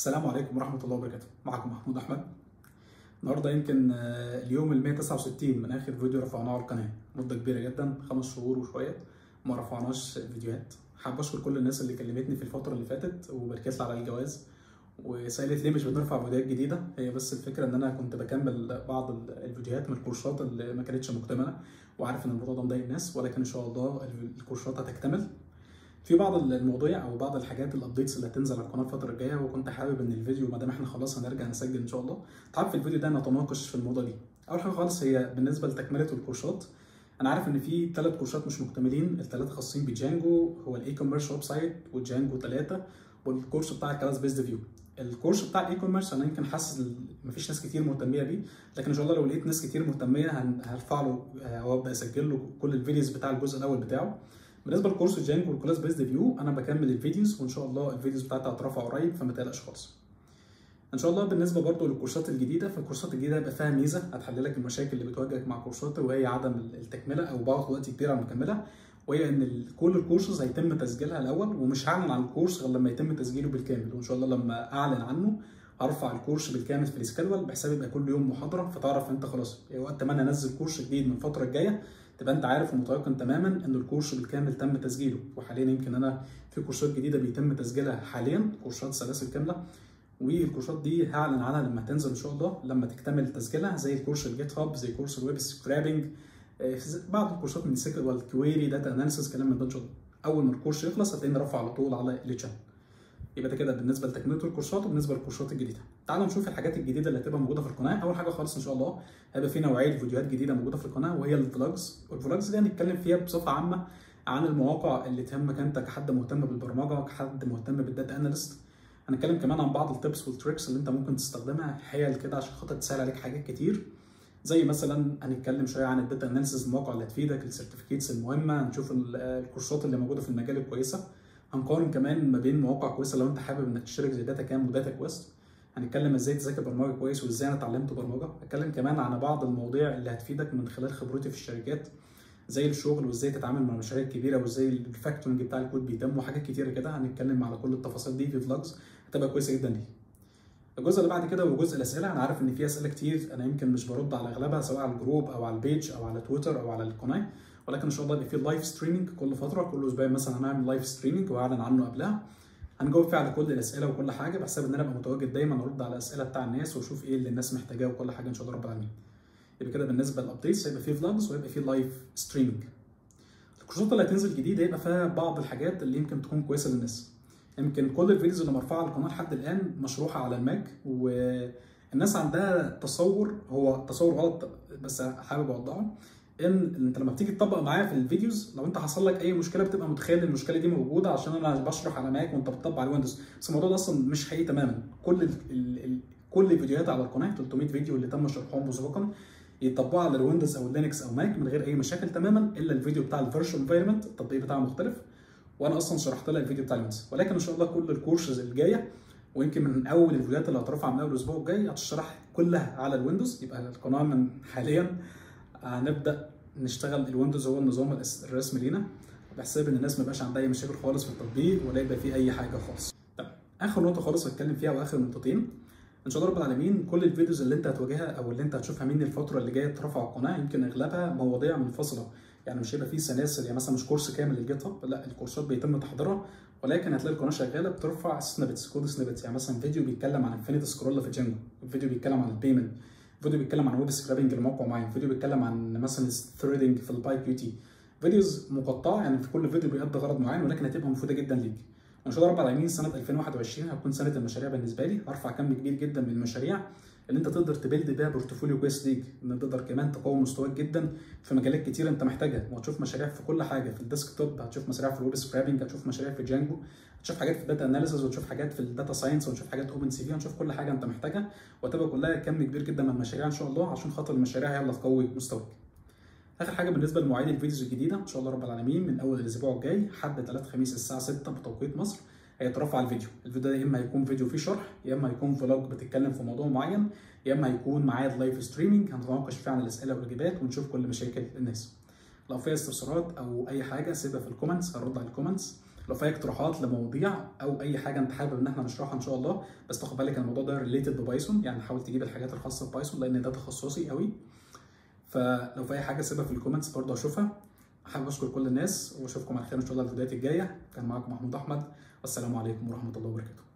السلام عليكم ورحمة الله وبركاته معكم محمود أحمد النهاردة يمكن آه، اليوم ال 169 من آخر فيديو رفعناه على القناة مدة كبيرة جدا خمس شهور وشوية ما رفعناش فيديوهات حابب أشكر كل الناس اللي كلمتني في الفترة اللي فاتت وباركت لي على الجواز وسألت ليه مش بنرفع فيديوهات جديدة هي بس الفكرة إن أنا كنت بكمل بعض ال- الفيديوهات من الكورسات اللي ما كانتش مكتملة وعارف إن الموضوع ده مضايق الناس ولكن إن شاء الله الكورسات هتكتمل في بعض المواضيع او بعض الحاجات الابديتس اللي هتنزل على القناه الفتره الجايه وكنت حابب ان الفيديو ما دام احنا خلاص هنرجع نسجل ان شاء الله تعال في الفيديو ده نتناقش في الموضوع دي اول حاجه خالص هي بالنسبه لتكمله الكورسات انا عارف ان في ثلاث كورسات مش مكتملين الثلاثه خاصين بجانجو هو الاي كوميرس ويب سايت وجانجو 3 والكورس بتاع الكلاس بيزد فيو الكورس بتاع الاي كوميرس انا يمكن حاسس ال- مفيش ناس كتير مهتميه بيه لكن ان شاء الله لو لقيت ناس كتير مهتميه هن- هرفع له آه، او ابدا اسجل له كل الفيديوز بتاع الجزء الاول بتاعه بالنسبه لكورس جانجو والكلاس بيزد فيو انا بكمل الفيديوز وان شاء الله الفيديوز بتاعتها هترفع قريب فما تقلقش خالص ان شاء الله بالنسبه برضو للكورسات الجديده فالكورسات الجديده هيبقى فيها ميزه هتحل لك المشاكل اللي بتواجهك مع كورسات وهي عدم التكمله او باخد وقت كبير على مكملها وهي ان ال- كل الكورسز هيتم تسجيلها الاول ومش هعلن عن الكورس غير لما يتم تسجيله بالكامل وان شاء الله لما اعلن عنه هرفع الكورس بالكامل في السكادول بحساب يبقى كل يوم محاضره فتعرف انت خلاص وقت ما انا انزل كورس جديد من الفتره الجايه تبقى انت عارف ومتيقن تماما ان الكورس بالكامل تم تسجيله وحاليا يمكن انا في كورسات جديده بيتم تسجيلها حاليا كورسات سلاسل كامله والكورسات دي هعلن عنها لما تنزل ان شاء الله لما تكتمل تسجيلها زي الكورس الجيت هاب زي كورس الويب سكرابنج آه، بعض الكورسات من السيكل والكويري داتا اناليسيس كلام من ده ان شاء الله اول ما الكورس يخلص هتلاقيني رافع على طول على التشانل يبقى ده كده بالنسبه لتكمله الكورسات وبالنسبه للكورسات الجديده تعالوا نشوف الحاجات الجديده اللي هتبقى موجوده في القناه اول حاجه خالص ان شاء الله هيبقى في نوعيه فيديوهات جديده موجوده في القناه وهي الفلوجز والفلوجز دي هنتكلم فيها بصفه عامه عن المواقع اللي تهمك انت كحد مهتم بالبرمجه كحد مهتم بالداتا اناليست هنتكلم كمان عن بعض التبس والتريكس اللي انت ممكن تستخدمها حيل كده عشان خاطر تسهل عليك حاجات كتير زي مثلا هنتكلم شويه عن الداتا اناليسيس المواقع اللي هتفيدك السيرتيفيكيتس المهمه هنشوف ال- الكورسات اللي موجوده في المجال الكويسه هنقارن كمان ما بين مواقع كويسه لو انت حابب انك تشترك زي داتا كام وداتا كويست هنتكلم ازاي تذاكر برمجه كويس وازاي انا اتعلمت برمجه هتكلم كمان عن بعض المواضيع اللي هتفيدك من خلال خبرتي في الشركات زي الشغل وازاي تتعامل مع المشاريع الكبيره وازاي الفاكتورنج بتاع الكود بيتم وحاجات كتيره كده هنتكلم على كل التفاصيل دي في فلوجز هتبقى كويسه جدا ليك الجزء اللي بعد كده هو جزء الاسئله انا عارف ان في اسئله كتير انا يمكن مش برد على اغلبها سواء على الجروب او على البيج او على تويتر او على القناه ولكن ان شاء الله يبقى في لايف ستريمينج كل فتره كل اسبوع مثلا هنعمل لايف ستريمينج واعلن عنه قبلها هنجاوب فيه على كل الاسئله وكل حاجه بحسب ان انا ابقى متواجد دايما ارد على الاسئله بتاع الناس واشوف ايه اللي الناس محتاجاه وكل حاجه ان شاء الله رب العالمين يبقى كده بالنسبه للابديتس هيبقى في فلوجز وهيبقى في لايف ستريمينج الكورسات اللي هتنزل جديد هيبقى فيها بعض الحاجات اللي يمكن تكون كويسه للناس يمكن كل الفيديوز اللي مرفوعه على القناه لحد الان مشروحه على الماك والناس عندها تصور هو تصور غلط بس حابب اوضحه ان انت لما بتيجي تطبق معايا في الفيديوز لو انت حصل لك اي مشكله بتبقى متخيل المشكله دي موجوده عشان انا بشرح على ماك وانت بتطبق على ويندوز بس الموضوع ده اصلا مش حقيقي تماما كل ال ال ال كل الفيديوهات على القناه 300 فيديو اللي تم شرحهم مسبقا يطبقوا على الويندوز او لينكس او ماك من غير اي مشاكل تماما الا الفيديو بتاع الفيرشوال انفايرمنت التطبيق بتاعه مختلف وانا اصلا شرحت لها الفيديو بتاع الويندوز ولكن ان شاء الله كل الكورسز الجايه ويمكن من اول الفيديوهات اللي هترفع من اول الاسبوع الجاي هتشرح كلها على الويندوز يبقى القناه من حاليا هنبدا نشتغل الويندوز هو النظام الأس- الرسمي لينا بحسب ان الناس ما يبقاش عندها اي مشاكل خالص في التطبيق ولا يبقى فيه اي حاجه خالص طب اخر نقطه خالص هتكلم فيها واخر نقطتين ان شاء الله رب العالمين كل الفيديوز اللي انت هتواجهها او اللي انت هتشوفها مني الفتره اللي جايه ترفع على القناه يمكن اغلبها مواضيع منفصله يعني مش هيبقى فيه سلاسل يعني مثلا مش كورس كامل للجيت هاب لا الكورسات بيتم تحضيرها ولكن هتلاقي القناه شغاله بترفع سنابتس كود سنابتس يعني مثلا فيديو بيتكلم عن انفينيتي سكرول في جانجو فيديو بيتكلم عن البيمنت فيديو بيتكلم عن ويب سكرابنج لموقع معين فيديو بيتكلم عن مثلا الثريدنج في الباي كيو تي فيديوز مقطعه يعني في كل فيديو بيأدي غرض معين ولكن هتبقى مفيده جدا ليك وان شاء الله رب العالمين سنه 2021 هتكون سنه المشاريع بالنسبه لي هرفع كم كبير جدا من المشاريع اللي انت تقدر تبيلد بيها بورتفوليو كويس ليك ان انت تقدر كمان تقوي مستواك جدا في مجالات كتير انت محتاجها وهتشوف مشاريع في كل حاجه في الديسك توب هتشوف مشاريع في الويب سكرابنج هتشوف مشاريع في جانجو هتشوف حاجات في الداتا اناليسيس وتشوف حاجات في الداتا ساينس وتشوف حاجات اوبن سي في هنشوف كل حاجه انت محتاجها وهتبقى كلها كم كبير جدا من المشاريع ان شاء الله عشان خاطر المشاريع هي اللي تقوي مستواك اخر حاجه بالنسبه لمواعيد الفيديوز الجديده ان شاء الله رب العالمين من اول الاسبوع الجاي حد 3 خميس الساعه 6 بتوقيت مصر هيترفع الفيديو الفيديو ده يا اما هيكون فيديو فيه شرح يا اما هيكون فلوج بتتكلم في موضوع معين يا اما هيكون معايا لايف ستريمينج هنتناقش فيه عن الاسئله والاجابات ونشوف كل مشاكل الناس لو في استفسارات او اي حاجه سيبها في الكومنتس هرد على الكومنتس لو في اقتراحات لمواضيع او اي حاجه انت حابب ان احنا نشرحها ان شاء الله بس تاخد بالك ان الموضوع ده ريليتد ببايثون يعني حاول تجيب الحاجات الخاصه ببايثون لان ده تخصصي قوي فلو في اي حاجه سيبها في الكومنتس برضه اشوفها حابب اشكر كل الناس واشوفكم على خير ان شاء الله الفيديوهات الجايه كان معاكم محمود احمد والسلام عليكم ورحمه الله وبركاته